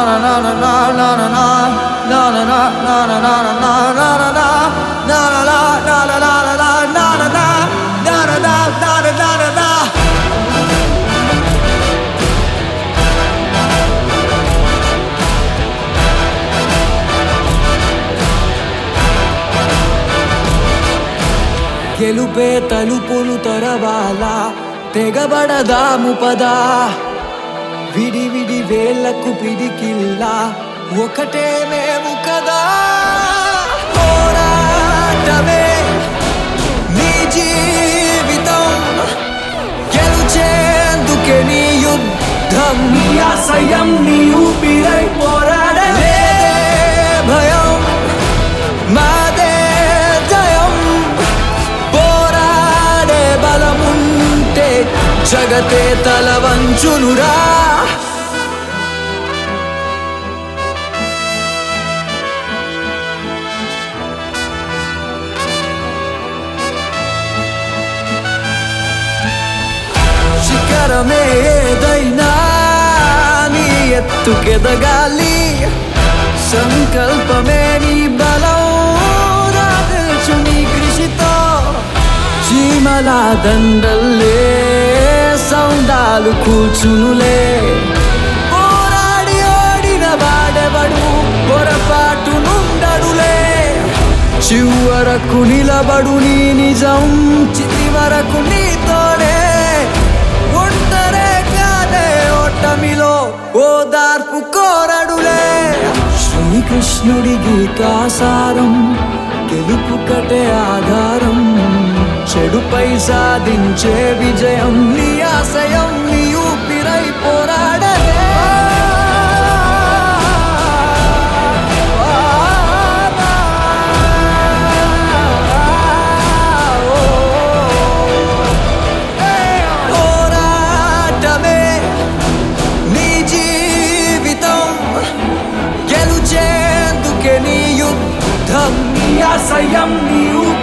గెలుపే తలుపులు తరవాలా తెగబడదాము పదా విడి విడి వేళ్లకు పిడికిల్లా ఒకటే మేము కదా పోరాటమే నీ జీవితం గెలుచేందుకే నీ యుద్ధం నీ ఆశయం నీ ఊపిరై పోరాడలే భయం మాదే జయం పోరాడే బలముంటే జగతే తల వంచునురా శిఖరమే ఏదైనా నీ ఎత్తుకెదగాలి సంకల్పమే నీ బలం నా తెలుసు నీ కృషితో చీమల దండల్లే సౌందాలు కూర్చునులే పోరాడి ఓడిన వాడెవడు పొరపాటు నుండడులే చివరకు నిలబడు నీ నిజం చితి వరకు నీతోనే ఒంటరే కాదే ఓటమిలో ఓదార్పు కోరడులే శ్రీకృష్ణుడి గీతాసారం గెలుపు కటే ఆధారం చెడుపై సాధించే విజయం నీ ఆశయం నీ ఊపిరై పోరాడలే పోరాటమే నీ జీవితం గెలుచేందుకే నీ యుద్ధం నీ ఆశయం నీ ఊపిరై